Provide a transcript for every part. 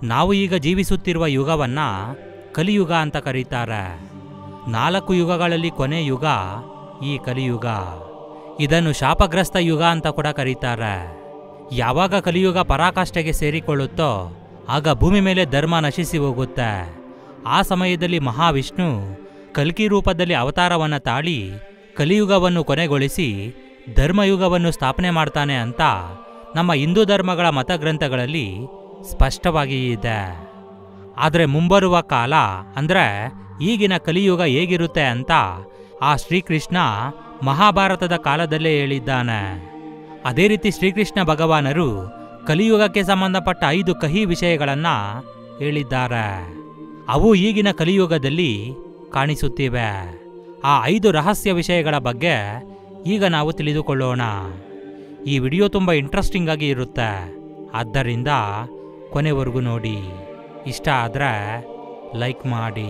ನಾವು ಈಗ ಜೀವಿಸುತ್ತಿರುವ ಯುಗವನ್ನ ಕಲಿಯುಗ ಅಂತ ಕರೀತಾರೆ ನಾಲ್ಕು ಯುಗಗಳಲ್ಲಿ ಕೊನೆ ಯುಗ ಈ ಕಲಿಯುಗ ಇದನ್ನು ಶಾಪಗ್ರಸ್ತ ಯುಗ ಅಂತ ಕೂಡ ಕರೀತಾರೆ ಯಾವಾಗ ಕಲಿಯುಗ ಪರಾಕಾಷ್ಠೆಗೆ ಸೇರಿಕೊಳ್ಳುತ್ತೋ ಆಗ ಭೂಮಿ ಮೇಲೆ ಧರ್ಮ ನಶಿಸಿ ಹೋಗುತ್ತೆ ಆ ಸಮಯದಲ್ಲಿ ಮಹಾವಿಷ್ಣು ಕಲ್ಕಿ ರೂಪದಲ್ಲಿ ಅವತಾರವನ್ನು ತಾಳಿ ಕಲಿಯುಗವನ್ನು ಕೊನೆಗೊಳಿಸಿ ಧರ್ಮಯುಗವನ್ನು ಸ್ಥಾಪನೆ ಮಾಡ್ತಾನೆ ಅಂತ ನಮ್ಮ ಹಿಂದೂ ಧರ್ಮಗಳ ಮತಗ್ರಂಥಗಳಲ್ಲಿ ಸ್ಪಷ್ಟವಾಗಿ ಇದೆ ಆದರೆ ಮುಂಬರುವ ಕಾಲ ಅಂದರೆ ಈಗಿನ ಕಲಿಯುಗ ಹೇಗಿರುತ್ತೆ ಅಂತ ಆ ಶ್ರೀಕೃಷ್ಣ ಮಹಾಭಾರತದ ಕಾಲದಲ್ಲೇ ಹೇಳಿದ್ದಾನೆ ಅದೇ ರೀತಿ ಶ್ರೀಕೃಷ್ಣ ಭಗವಾನರು ಕಲಿಯುಗಕ್ಕೆ ಸಂಬಂಧಪಟ್ಟ ಐದು ಕಹಿ ವಿಷಯಗಳನ್ನ ಹೇಳಿದ್ದಾರೆ ಅವು ಈಗಿನ ಕಲಿಯುಗದಲ್ಲಿ ಕಾಣಿಸುತ್ತಿವೆ ಆ ಐದು ರಹಸ್ಯ ವಿಷಯಗಳ ಬಗ್ಗೆ ಈಗ ನಾವು ತಿಳಿದುಕೊಳ್ಳೋಣ ಈ ವಿಡಿಯೋ ತುಂಬ ಇಂಟ್ರೆಸ್ಟಿಂಗ್ ಆಗಿ ಇರುತ್ತೆ ಆದ್ದರಿಂದ ಕೊನೆವರೆಗೂ ನೋಡಿ ಇಷ್ಟ ಆದರೆ ಲೈಕ್ ಮಾಡಿ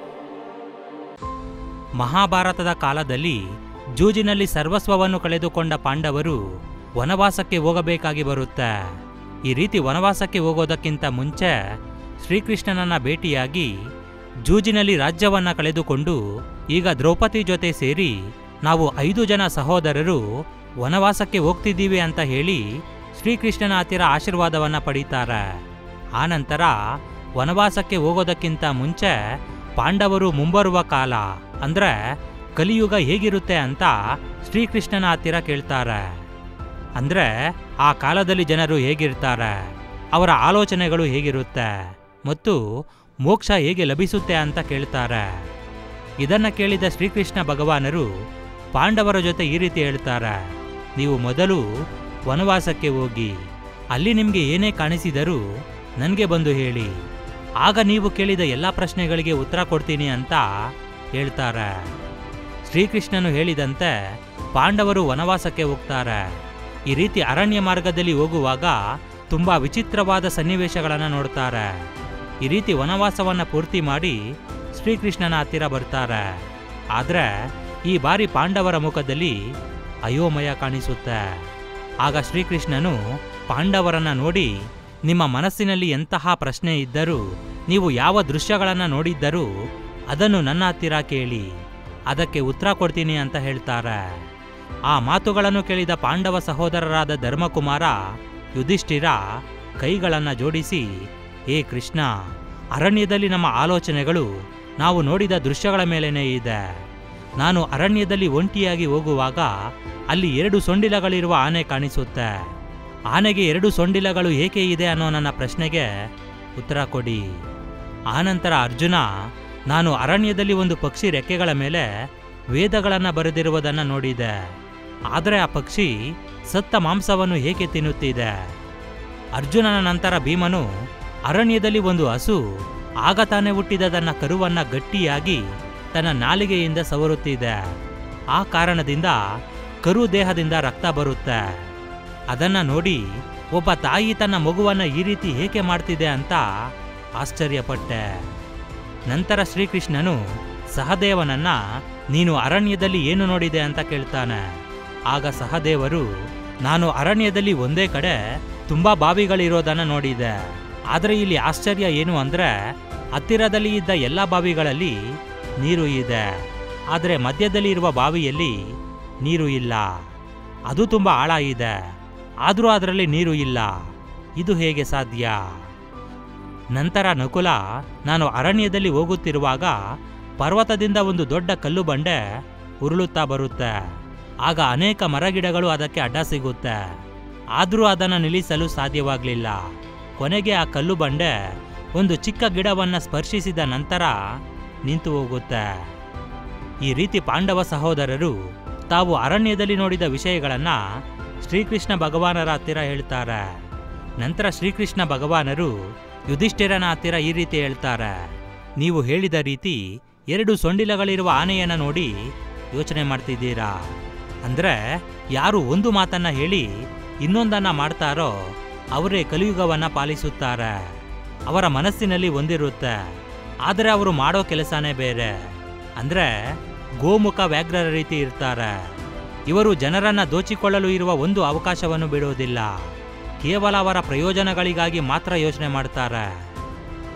ಮಹಾಭಾರತದ ಕಾಲದಲ್ಲಿ ಜೂಜಿನಲ್ಲಿ ಸರ್ವಸ್ವವನ್ನು ಕಳೆದುಕೊಂಡ ಪಾಂಡವರು ವನವಾಸಕ್ಕೆ ಹೋಗಬೇಕಾಗಿ ಬರುತ್ತೆ ಈ ರೀತಿ ವನವಾಸಕ್ಕೆ ಹೋಗೋದಕ್ಕಿಂತ ಮುಂಚೆ ಶ್ರೀಕೃಷ್ಣನನ್ನ ಭೇಟಿಯಾಗಿ ಜೂಜಿನಲ್ಲಿ ರಾಜ್ಯವನ್ನ ಕಳೆದುಕೊಂಡು ಈಗ ದ್ರೌಪದಿ ಜೊತೆ ಸೇರಿ ನಾವು ಐದು ಜನ ಸಹೋದರರು ವನವಾಸಕ್ಕೆ ಹೋಗ್ತಿದ್ದೀವಿ ಅಂತ ಹೇಳಿ ಶ್ರೀಕೃಷ್ಣನ ಹತ್ತಿರ ಆಶೀರ್ವಾದವನ್ನ ಪಡೀತಾರೆ ಆನಂತರ ವನವಾಸಕ್ಕೆ ಹೋಗೋದಕ್ಕಿಂತ ಮುಂಚೆ ಪಾಂಡವರು ಮುಂಬರುವ ಕಾಲ ಅಂದ್ರೆ ಕಲಿಯುಗ ಹೇಗಿರುತ್ತೆ ಅಂತ ಶ್ರೀಕೃಷ್ಣನ ಹತ್ತಿರ ಕೇಳ್ತಾರೆ ಅಂದ್ರೆ ಆ ಕಾಲದಲ್ಲಿ ಜನರು ಹೇಗಿರ್ತಾರೆ ಅವರ ಆಲೋಚನೆಗಳು ಹೇಗಿರುತ್ತೆ ಮತ್ತು ಮೋಕ್ಷ ಹೇಗೆ ಲಭಿಸುತ್ತೆ ಅಂತ ಕೇಳ್ತಾರೆ ಇದನ್ನ ಕೇಳಿದ ಶ್ರೀಕೃಷ್ಣ ಭಗವಾನರು ಪಾಂಡವರ ಜೊತೆ ಈ ರೀತಿ ಹೇಳ್ತಾರೆ ನೀವು ಮೊದಲು ವನವಾಸಕ್ಕೆ ಹೋಗಿ ಅಲ್ಲಿ ನಿಮಗೆ ಏನೇ ಕಾಣಿಸಿದರೂ ನನಗೆ ಬಂದು ಹೇಳಿ ಆಗ ನೀವು ಕೇಳಿದ ಎಲ್ಲ ಪ್ರಶ್ನೆಗಳಿಗೆ ಉತ್ತರ ಕೊಡ್ತೀನಿ ಅಂತ ಹೇಳ್ತಾರೆ ಶ್ರೀಕೃಷ್ಣನು ಹೇಳಿದಂತೆ ಪಾಂಡವರು ವನವಾಸಕ್ಕೆ ಹೋಗ್ತಾರೆ ಈ ರೀತಿ ಅರಣ್ಯ ಮಾರ್ಗದಲ್ಲಿ ಹೋಗುವಾಗ ತುಂಬಾ ವಿಚಿತ್ರವಾದ ಸನ್ನಿವೇಶಗಳನ್ನು ನೋಡ್ತಾರೆ ಈ ರೀತಿ ವನವಾಸವನ್ನ ಪೂರ್ತಿ ಮಾಡಿ ಶ್ರೀಕೃಷ್ಣನ ಹತ್ತಿರ ಬರ್ತಾರೆ ಆದ್ರೆ ಈ ಬಾರಿ ಪಾಂಡವರ ಮುಖದಲ್ಲಿ ಅಯೋಮಯ ಕಾಣಿಸುತ್ತೆ ಆಗ ಶ್ರೀಕೃಷ್ಣನು ಪಾಂಡವರನ್ನ ನೋಡಿ ನಿಮ್ಮ ಮನಸ್ಸಿನಲ್ಲಿ ಎಂತಹ ಪ್ರಶ್ನೆ ಇದ್ದರೂ ನೀವು ಯಾವ ದೃಶ್ಯಗಳನ್ನು ನೋಡಿದ್ದರೂ ಅದನ್ನು ನನ್ನ ಹತ್ತಿರ ಕೇಳಿ ಅದಕ್ಕೆ ಉತ್ತರ ಕೊಡ್ತೀನಿ ಅಂತ ಹೇಳ್ತಾರೆ ಆ ಮಾತುಗಳನ್ನು ಕೇಳಿದ ಪಾಂಡವ ಸಹೋದರರಾದ ಧರ್ಮಕುಮಾರ ಯುಧಿಷ್ಠಿರ ಕೈಗಳನ್ನು ಜೋಡಿಸಿ ಹೇ ಕೃಷ್ಣ ಅರಣ್ಯದಲ್ಲಿ ನಮ್ಮ ಆಲೋಚನೆಗಳು ನಾವು ನೋಡಿದ ದೃಶ್ಯಗಳ ಮೇಲೇನೇ ಇದೆ ನಾನು ಅರಣ್ಯದಲ್ಲಿ ಒಂಟಿಯಾಗಿ ಹೋಗುವಾಗ ಅಲ್ಲಿ ಎರಡು ಸೊಂಡಿಲಗಳಿರುವ ಆನೆ ಕಾಣಿಸುತ್ತೆ ಆನೆಗೆ ಎರಡು ಸೊಂಡಿಲಗಳು ಏಕೆ ಇದೆ ಅನ್ನೋ ನನ್ನ ಪ್ರಶ್ನೆಗೆ ಉತ್ತರ ಕೊಡಿ ಆನಂತರ ಅರ್ಜುನ ನಾನು ಅರಣ್ಯದಲ್ಲಿ ಒಂದು ಪಕ್ಷಿ ರೆಕ್ಕೆಗಳ ಮೇಲೆ ವೇದಗಳನ್ನು ಬರೆದಿರುವುದನ್ನು ನೋಡಿದೆ ಆದರೆ ಆ ಪಕ್ಷಿ ಸತ್ತ ಮಾಂಸವನ್ನು ಏಕೆ ತಿನ್ನುತ್ತಿದೆ ಅರ್ಜುನನ ನಂತರ ಭೀಮನು ಅರಣ್ಯದಲ್ಲಿ ಒಂದು ಹಸು ಆಗ ತಾನೇ ಹುಟ್ಟಿದ ತನ್ನ ಕರುವನ್ನ ಗಟ್ಟಿಯಾಗಿ ತನ್ನ ನಾಲಿಗೆಯಿಂದ ಸವರುತ್ತಿದೆ ಆ ಕಾರಣದಿಂದ ಕರು ದೇಹದಿಂದ ರಕ್ತ ಬರುತ್ತೆ ಅದನ್ನ ನೋಡಿ ಒಬ್ಬ ತಾಯಿ ತನ್ನ ಮಗುವನ್ನ ಈ ರೀತಿ ಏಕೆ ಮಾಡ್ತಿದೆ ಅಂತ ಆಶ್ಚರ್ಯಪಟ್ಟೆ ನಂತರ ಶ್ರೀಕೃಷ್ಣನು ಸಹದೇವನನ್ನ ನೀನು ಅರಣ್ಯದಲ್ಲಿ ಏನು ನೋಡಿದೆ ಅಂತ ಕೇಳ್ತಾನೆ ಆಗ ಸಹದೇವರು ನಾನು ಅರಣ್ಯದಲ್ಲಿ ಒಂದೇ ಕಡೆ ತುಂಬಾ ಬಾವಿಗಳಿರೋದನ್ನ ನೋಡಿದೆ ಆದರೆ ಇಲ್ಲಿ ಆಶ್ಚರ್ಯ ಏನು ಅಂದ್ರೆ ಹತ್ತಿರದಲ್ಲಿ ಇದ್ದ ಎಲ್ಲ ಬಾವಿಗಳಲ್ಲಿ ನೀರು ಇದೆ ಆದರೆ ಮಧ್ಯದಲ್ಲಿ ಇರುವ ಬಾವಿಯಲ್ಲಿ ನೀರು ಇಲ್ಲ ಅದು ತುಂಬ ಆಳ ಇದೆ ಆದರೂ ಅದರಲ್ಲಿ ನೀರು ಇಲ್ಲ ಇದು ಹೇಗೆ ಸಾಧ್ಯ ನಂತರ ನಕುಲ ನಾನು ಅರಣ್ಯದಲ್ಲಿ ಹೋಗುತ್ತಿರುವಾಗ ಪರ್ವತದಿಂದ ಒಂದು ದೊಡ್ಡ ಕಲ್ಲು ಬಂಡೆ ಉರುಳುತ್ತಾ ಬರುತ್ತೆ ಆಗ ಅನೇಕ ಮರಗಿಡಗಳು ಅದಕ್ಕೆ ಅಡ್ಡ ಸಿಗುತ್ತೆ ಆದರೂ ಅದನ್ನು ನಿಲ್ಲಿಸಲು ಸಾಧ್ಯವಾಗಲಿಲ್ಲ ಕೊನೆಗೆ ಆ ಕಲ್ಲು ಬಂಡೆ ಒಂದು ಚಿಕ್ಕ ಗಿಡವನ್ನು ಸ್ಪರ್ಶಿಸಿದ ನಂತರ ನಿಂತು ಹೋಗುತ್ತೆ ಈ ರೀತಿ ಪಾಂಡವ ಸಹೋದರರು ತಾವು ಅರಣ್ಯದಲ್ಲಿ ನೋಡಿದ ವಿಷಯಗಳನ್ನ ಶ್ರೀಕೃಷ್ಣ ಭಗವಾನರ ಹತ್ತಿರ ಹೇಳ್ತಾರೆ ನಂತರ ಶ್ರೀಕೃಷ್ಣ ಭಗವಾನರು ಯುಧಿಷ್ಠಿರನ ಹತ್ತಿರ ಈ ರೀತಿ ಹೇಳ್ತಾರೆ ನೀವು ಹೇಳಿದ ರೀತಿ ಎರಡು ಸೊಂಡಿಲಗಳಿರುವ ಆನೆಯನ್ನ ನೋಡಿ ಯೋಚನೆ ಮಾಡ್ತಿದ್ದೀರಾ ಅಂದ್ರೆ ಯಾರು ಒಂದು ಮಾತನ್ನ ಹೇಳಿ ಇನ್ನೊಂದನ್ನ ಮಾಡ್ತಾರೋ ಅವರೇ ಕಲಿಯುಗವನ್ನ ಪಾಲಿಸುತ್ತಾರೆ ಅವರ ಮನಸ್ಸಿನಲ್ಲಿ ಒಂದಿರುತ್ತೆ ಆದರೆ ಅವರು ಮಾಡೋ ಕೆಲಸನೇ ಬೇರೆ ಅಂದ್ರೆ ಗೋಮುಖ ವ್ಯಾಘ್ರರ ರೀತಿ ಇರ್ತಾರೆ ಇವರು ಜನರನ್ನ ದೋಚಿಕೊಳ್ಳಲು ಇರುವ ಒಂದು ಅವಕಾಶವನ್ನು ಬಿಡುವುದಿಲ್ಲ ಕೇವಲ ಅವರ ಪ್ರಯೋಜನಗಳಿಗಾಗಿ ಮಾತ್ರ ಯೋಚನೆ ಮಾಡ್ತಾರೆ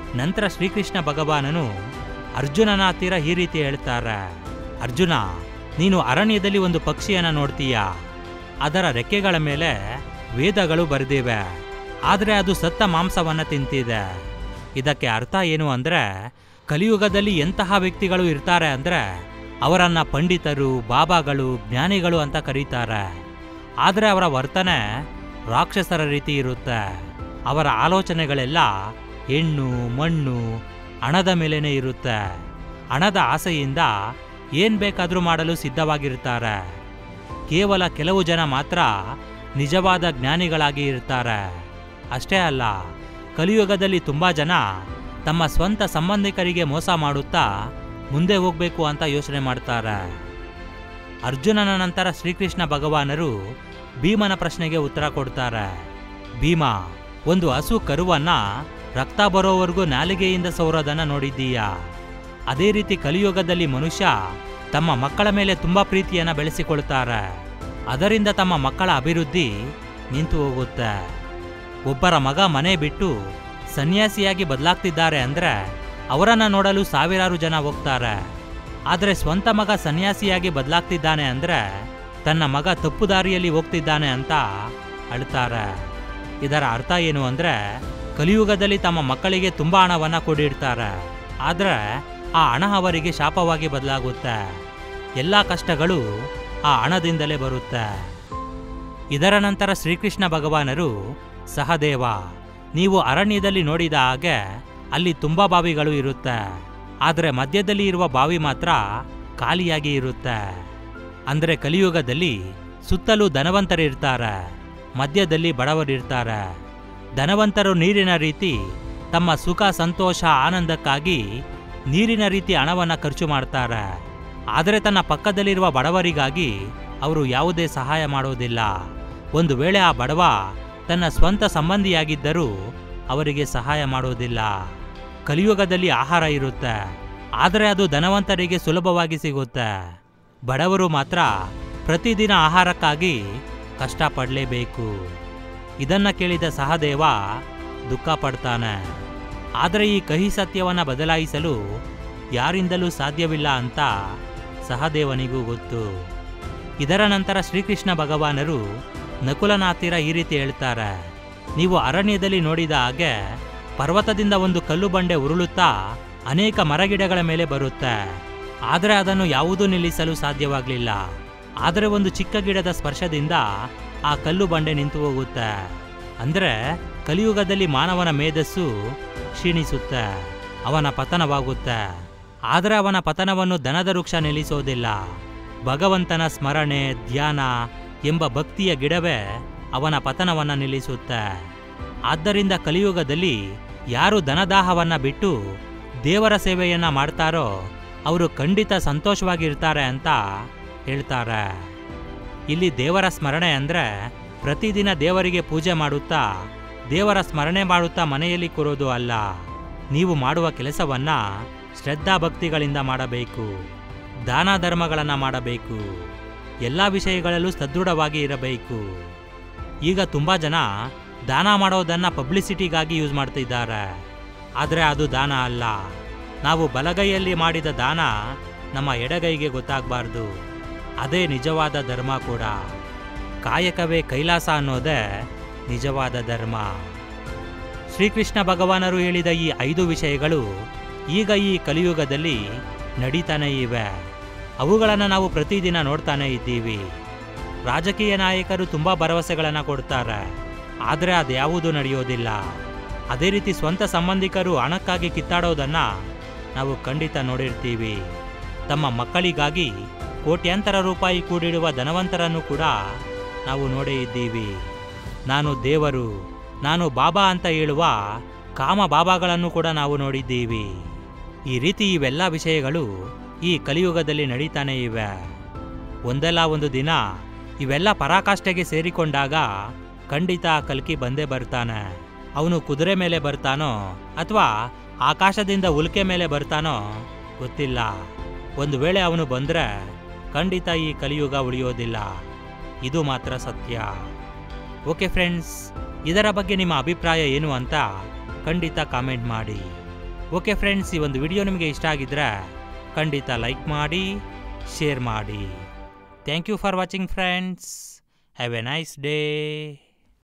ನಂತರ ಶ್ರೀಕೃಷ್ಣ ಭಗವಾನನು ಅರ್ಜುನನ ಹತ್ತಿರ ಈ ರೀತಿ ಹೇಳ್ತಾರೆ ಅರ್ಜುನ ನೀನು ಅರಣ್ಯದಲ್ಲಿ ಒಂದು ಪಕ್ಷಿಯನ್ನ ನೋಡ್ತೀಯ ಅದರ ರೆಕ್ಕೆಗಳ ಮೇಲೆ ವೇದಗಳು ಬರೆದಿವೆ ಆದರೆ ಅದು ಸತ್ತ ಮಾಂಸವನ್ನ ತಿಂತಿದೆ ಇದಕ್ಕೆ ಅರ್ಥ ಏನು ಅಂದ್ರೆ ಕಲಿಯುಗದಲ್ಲಿ ಎಂತಹ ವ್ಯಕ್ತಿಗಳು ಇರ್ತಾರೆ ಅಂದ್ರೆ ಅವರನ್ನ ಪಂಡಿತರು ಬಾಬಾಗಳು ಜ್ಞಾನಿಗಳು ಅಂತ ಕರೀತಾರೆ ಆದರೆ ಅವರ ವರ್ತನೆ ರಾಕ್ಷಸರ ರೀತಿ ಇರುತ್ತೆ ಅವರ ಆಲೋಚನೆಗಳೆಲ್ಲ ಹೆಣ್ಣು ಮಣ್ಣು ಹಣದ ಮೇಲೇನೆ ಇರುತ್ತೆ ಹಣದ ಆಸೆಯಿಂದ ಏನ್ ಬೇಕಾದರೂ ಮಾಡಲು ಸಿದ್ಧವಾಗಿರ್ತಾರೆ ಕೇವಲ ಕೆಲವು ಜನ ಮಾತ್ರ ನಿಜವಾದ ಜ್ಞಾನಿಗಳಾಗಿ ಇರ್ತಾರೆ ಅಷ್ಟೇ ಅಲ್ಲ ಕಲಿಯುಗದಲ್ಲಿ ತುಂಬಾ ಜನ ತಮ್ಮ ಸ್ವಂತ ಸಂಬಂಧಿಕರಿಗೆ ಮೋಸ ಮಾಡುತ್ತಾ ಮುಂದೆ ಹೋಗ್ಬೇಕು ಅಂತ ಯೋಚನೆ ಮಾಡ್ತಾರೆ ಅರ್ಜುನನ ನಂತರ ಶ್ರೀಕೃಷ್ಣ ಭಗವಾನರು ಭೀಮನ ಪ್ರಶ್ನೆಗೆ ಉತ್ತರ ಕೊಡ್ತಾರೆ ಭೀಮ ಒಂದು ಹಸು ಕರುವನ್ನ ರಕ್ತ ಬರೋವರೆಗೂ ನಾಲಿಗೆಯಿಂದ ಸೌರೋದನ್ನ ನೋಡಿದ್ದೀಯಾ ಅದೇ ರೀತಿ ಕಲಿಯುಗದಲ್ಲಿ ಮನುಷ್ಯ ತಮ್ಮ ಮಕ್ಕಳ ಮೇಲೆ ತುಂಬಾ ಪ್ರೀತಿಯನ್ನ ಬೆಳೆಸಿಕೊಳ್ತಾರೆ ಅದರಿಂದ ತಮ್ಮ ಮಕ್ಕಳ ಅಭಿವೃದ್ಧಿ ನಿಂತು ಹೋಗುತ್ತೆ ಒಬ್ಬರ ಮಗ ಮನೆ ಬಿಟ್ಟು ಸನ್ಯಾಸಿಯಾಗಿ ಬದಲಾಗ್ತಿದ್ದಾರೆ ಅಂದ್ರೆ ಅವರನ್ನ ನೋಡಲು ಸಾವಿರಾರು ಜನ ಹೋಗ್ತಾರೆ ಆದರೆ ಸ್ವಂತ ಮಗ ಸನ್ಯಾಸಿಯಾಗಿ ಬದಲಾಗ್ತಿದ್ದಾನೆ ಅಂದ್ರೆ ತನ್ನ ಮಗ ತಪ್ಪು ದಾರಿಯಲ್ಲಿ ಹೋಗ್ತಿದ್ದಾನೆ ಅಂತ ಅಳ್ತಾರೆ ಇದರ ಅರ್ಥ ಏನು ಅಂದ್ರೆ ಕಲಿಯುಗದಲ್ಲಿ ತಮ್ಮ ಮಕ್ಕಳಿಗೆ ತುಂಬಾ ಹಣವನ್ನ ಕೊಡಿಡ್ತಾರೆ ಆದ್ರೆ ಆ ಹಣ ಅವರಿಗೆ ಶಾಪವಾಗಿ ಬದಲಾಗುತ್ತೆ ಎಲ್ಲ ಕಷ್ಟಗಳು ಆ ಹಣದಿಂದಲೇ ಬರುತ್ತೆ ಇದರ ನಂತರ ಶ್ರೀಕೃಷ್ಣ ಭಗವಾನರು ಸಹದೇವ ನೀವು ಅರಣ್ಯದಲ್ಲಿ ನೋಡಿದ ಹಾಗೆ ಅಲ್ಲಿ ತುಂಬಾ ಬಾವಿಗಳು ಇರುತ್ತೆ ಆದರೆ ಮಧ್ಯದಲ್ಲಿ ಇರುವ ಬಾವಿ ಮಾತ್ರ ಖಾಲಿಯಾಗಿ ಇರುತ್ತೆ ಅಂದ್ರೆ ಕಲಿಯುಗದಲ್ಲಿ ಸುತ್ತಲೂ ಧನವಂತರಿರ್ತಾರೆ ಮಧ್ಯದಲ್ಲಿ ಬಡವರಿರ್ತಾರೆ ಧನವಂತರು ನೀರಿನ ರೀತಿ ತಮ್ಮ ಸುಖ ಸಂತೋಷ ಆನಂದಕ್ಕಾಗಿ ನೀರಿನ ರೀತಿ ಹಣವನ್ನ ಖರ್ಚು ಮಾಡ್ತಾರೆ ಆದರೆ ತನ್ನ ಪಕ್ಕದಲ್ಲಿರುವ ಬಡವರಿಗಾಗಿ ಅವರು ಯಾವುದೇ ಸಹಾಯ ಮಾಡೋದಿಲ್ಲ ಒಂದು ವೇಳೆ ಆ ಬಡವ ತನ್ನ ಸ್ವಂತ ಸಂಬಂಧಿಯಾಗಿದ್ದರೂ ಅವರಿಗೆ ಸಹಾಯ ಮಾಡೋದಿಲ್ಲ ಕಲಿಯುಗದಲ್ಲಿ ಆಹಾರ ಇರುತ್ತೆ ಆದರೆ ಅದು ಧನವಂತರಿಗೆ ಸುಲಭವಾಗಿ ಸಿಗುತ್ತೆ ಬಡವರು ಮಾತ್ರ ಪ್ರತಿದಿನ ಆಹಾರಕ್ಕಾಗಿ ಕಷ್ಟಪಡಲೇಬೇಕು ಇದನ್ನ ಕೇಳಿದ ಸಹದೇವ ದುಃಖ ಪಡ್ತಾನೆ ಆದರೆ ಈ ಕಹಿ ಸತ್ಯವನ್ನ ಬದಲಾಯಿಸಲು ಯಾರಿಂದಲೂ ಸಾಧ್ಯವಿಲ್ಲ ಅಂತ ಸಹದೇವನಿಗೂ ಗೊತ್ತು ಇದರ ನಂತರ ಶ್ರೀಕೃಷ್ಣ ಭಗವಾನರು ನಕುಲನ ಹತ್ತಿರ ಈ ರೀತಿ ಹೇಳ್ತಾರೆ ನೀವು ಅರಣ್ಯದಲ್ಲಿ ನೋಡಿದ ಹಾಗೆ ಪರ್ವತದಿಂದ ಒಂದು ಕಲ್ಲು ಬಂಡೆ ಉರುಳುತ್ತಾ ಅನೇಕ ಮರಗಿಡಗಳ ಮೇಲೆ ಬರುತ್ತೆ ಆದರೆ ಅದನ್ನು ಯಾವುದೂ ನಿಲ್ಲಿಸಲು ಸಾಧ್ಯವಾಗಲಿಲ್ಲ ಆದರೆ ಒಂದು ಚಿಕ್ಕ ಗಿಡದ ಸ್ಪರ್ಶದಿಂದ ಆ ಕಲ್ಲು ಬಂಡೆ ನಿಂತು ಹೋಗುತ್ತೆ ಅಂದ್ರೆ ಕಲಿಯುಗದಲ್ಲಿ ಮಾನವನ ಮೇಧಸ್ಸು ಕ್ಷೀಣಿಸುತ್ತೆ ಅವನ ಪತನವಾಗುತ್ತೆ ಆದರೆ ಅವನ ಪತನವನ್ನು ದನದ ವೃಕ್ಷ ನಿಲ್ಲಿಸೋದಿಲ್ಲ ಭಗವಂತನ ಸ್ಮರಣೆ ಧ್ಯಾನ ಎಂಬ ಭಕ್ತಿಯ ಗಿಡವೇ ಅವನ ಪತನವನ್ನ ನಿಲ್ಲಿಸುತ್ತೆ ಆದ್ದರಿಂದ ಕಲಿಯುಗದಲ್ಲಿ ಯಾರು ಧನದಾಹವನ್ನ ಬಿಟ್ಟು ದೇವರ ಸೇವೆಯನ್ನ ಮಾಡ್ತಾರೋ ಅವರು ಖಂಡಿತ ಸಂತೋಷವಾಗಿರ್ತಾರೆ ಅಂತ ಹೇಳ್ತಾರೆ ಇಲ್ಲಿ ದೇವರ ಸ್ಮರಣೆ ಅಂದ್ರೆ ಪ್ರತಿದಿನ ದೇವರಿಗೆ ಪೂಜೆ ಮಾಡುತ್ತಾ ದೇವರ ಸ್ಮರಣೆ ಮಾಡುತ್ತಾ ಮನೆಯಲ್ಲಿ ಕೂರೋದು ಅಲ್ಲ ನೀವು ಮಾಡುವ ಕೆಲಸವನ್ನ ಶ್ರದ್ಧಾಭಕ್ತಿಗಳಿಂದ ಮಾಡಬೇಕು ದಾನ ಧರ್ಮಗಳನ್ನು ಮಾಡಬೇಕು ಎಲ್ಲ ವಿಷಯಗಳಲ್ಲೂ ಸದೃಢವಾಗಿ ಇರಬೇಕು ಈಗ ತುಂಬ ಜನ ದಾನ ಮಾಡೋದನ್ನ ಪಬ್ಲಿಸಿಟಿಗಾಗಿ ಯೂಸ್ ಮಾಡ್ತಿದ್ದಾರೆ ಆದರೆ ಅದು ದಾನ ಅಲ್ಲ ನಾವು ಬಲಗೈಯಲ್ಲಿ ಮಾಡಿದ ದಾನ ನಮ್ಮ ಎಡಗೈಗೆ ಗೊತ್ತಾಗಬಾರ್ದು ಅದೇ ನಿಜವಾದ ಧರ್ಮ ಕೂಡ ಕಾಯಕವೇ ಕೈಲಾಸ ಅನ್ನೋದೇ ನಿಜವಾದ ಧರ್ಮ ಶ್ರೀಕೃಷ್ಣ ಭಗವಾನರು ಹೇಳಿದ ಈ ಐದು ವಿಷಯಗಳು ಈಗ ಈ ಕಲಿಯುಗದಲ್ಲಿ ನಡೀತಾನೇ ಇವೆ ಅವುಗಳನ್ನು ನಾವು ಪ್ರತಿದಿನ ನೋಡ್ತಾನೆ ಇದ್ದೀವಿ ರಾಜಕೀಯ ನಾಯಕರು ತುಂಬ ಭರವಸೆಗಳನ್ನು ಕೊಡ್ತಾರೆ ಆದರೆ ಅದ್ಯಾವುದೂ ನಡೆಯೋದಿಲ್ಲ ಅದೇ ರೀತಿ ಸ್ವಂತ ಸಂಬಂಧಿಕರು ಹಣಕ್ಕಾಗಿ ಕಿತ್ತಾಡೋದನ್ನ ನಾವು ಖಂಡಿತ ನೋಡಿರ್ತೀವಿ ತಮ್ಮ ಮಕ್ಕಳಿಗಾಗಿ ಕೋಟ್ಯಾಂತರ ರೂಪಾಯಿ ಕೂಡಿಡುವ ಧನವಂತರನ್ನು ಕೂಡ ನಾವು ನೋಡೇ ಇದ್ದೀವಿ ನಾನು ದೇವರು ನಾನು ಬಾಬಾ ಅಂತ ಹೇಳುವ ಕಾಮ ಬಾಬಾಗಳನ್ನು ಕೂಡ ನಾವು ನೋಡಿದ್ದೀವಿ ಈ ರೀತಿ ಇವೆಲ್ಲ ವಿಷಯಗಳು ಈ ಕಲಿಯುಗದಲ್ಲಿ ನಡೀತಾನೆ ಇವೆ ಒಂದಲ್ಲ ಒಂದು ದಿನ ಇವೆಲ್ಲ ಪರಾಕಾಷ್ಠೆಗೆ ಸೇರಿಕೊಂಡಾಗ ಖಂಡಿತ ಆ ಕಲ್ಕಿ ಬಂದೇ ಬರ್ತಾನೆ ಅವನು ಕುದುರೆ ಮೇಲೆ ಬರ್ತಾನೋ ಅಥವಾ ಆಕಾಶದಿಂದ ಉಲ್ಕೆ ಮೇಲೆ ಬರ್ತಾನೋ ಗೊತ್ತಿಲ್ಲ ಒಂದು ವೇಳೆ ಅವನು ಬಂದ್ರೆ ಖಂಡಿತ ಈ ಕಲಿಯುಗ ಉಳಿಯೋದಿಲ್ಲ ಇದು ಮಾತ್ರ ಸತ್ಯ ಓಕೆ ಫ್ರೆಂಡ್ಸ್ ಇದರ ಬಗ್ಗೆ ನಿಮ್ಮ ಅಭಿಪ್ರಾಯ ಏನು ಅಂತ ಖಂಡಿತ ಕಾಮೆಂಟ್ ಮಾಡಿ ಓಕೆ ಫ್ರೆಂಡ್ಸ್ ಈ ಒಂದು ವಿಡಿಯೋ ನಿಮಗೆ ಇಷ್ಟ ಆಗಿದ್ರೆ ಖಂಡಿತ ಲೈಕ್ ಮಾಡಿ ಶೇರ್ ಮಾಡಿ thank you for watching friends have a nice day